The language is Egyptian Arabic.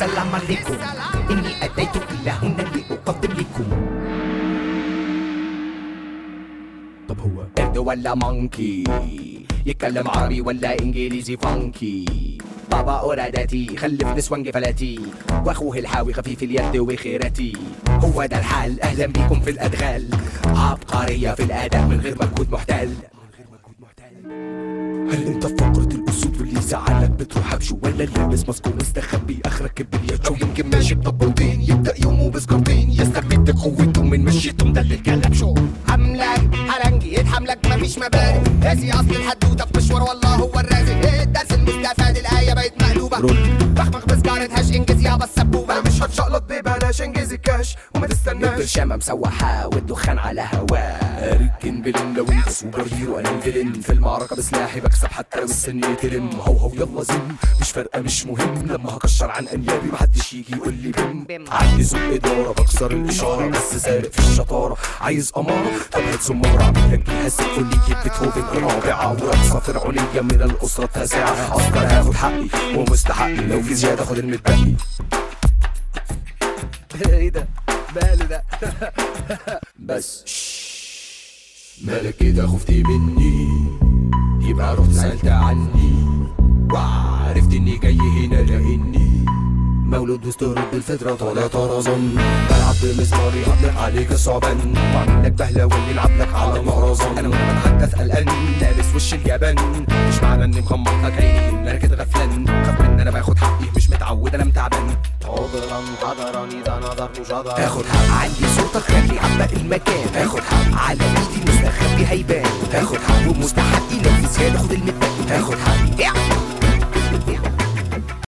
السلام عليكم إني أتيت إلى هنا لأقدم لكم طب هو قرد ولا مونكي يتكلم عربي ولا انجليزي فانكي بابا اورادتي خلف نسوان جفلاتي واخوه الحاوي خفيف اليد وخيرتي هو ده الحال اهلا بيكم في الادغال عبقرية في الاداء من غير مجهود محتل هل انت في فقرة الاسود واللي زعلك بتروح حبشه ولا لابس ماسك ومستخبي اخرك كبريات او يمكن ماشي بطبلتين يبدا يومه بسكرتين يستمد قوته من مشيته مدلل الكلام شو حملك حلنجية حملك مفيش مبادئ هذه اصل الحدوته في مشوار والله هو الرازق إيه الدرس المستفاد الايه بقت مقلوبه بخمخ بسجارة هاش انجز يابا السبوبه مش هتشقلط ببلاش انجز الكاش وما تستناش البرشامة مسوحة والدخان على هواه ركن بلن لو انت سوبر هيرو انا الفيلن في المعركة بسلاحي بكسب حتى لو السن يترم هو هو يلا زم مش فارقة مش مهم لما هكشر عن انيابي محدش يجي يقول لي بم عندي ذوق ادارة بكسر الاشارة بس سارق في الشطارة عايز امارة طب هات زمارة اعمل لك جهاز سيمفونية بيتهوفن رابعة ورقصة فرعونية من الاسرة التاسعة اصلا هاخد حقي ومستحقي لو في زيادة خد المتبقي ايه ده ماله ده بس مالك كده خفتي مني يبقى رحت سألت عني وعرفت اني جاي هنا لاني مولود وسط رد الفطرة طالع طرزان بلعب بمسماري اطلق عليك الصعبان واعمل لك بهلة واللي يلعب لك على المهرزان انا وانا بتحدث قلقان لابس وش اليابان مش معنى اني مغمض لك عيني ان انا كده غفلان خاف من ان انا باخد حقي مش متعود انا متعبان عذرا حضرا اذا نظرت جدرا تاخد حق عندي صوتك خلي عبق المكان تاخد حق على ايدي مستخبي هيبان تاخد حق ومستحقي لو في زياده خد المتبقي تاخد حق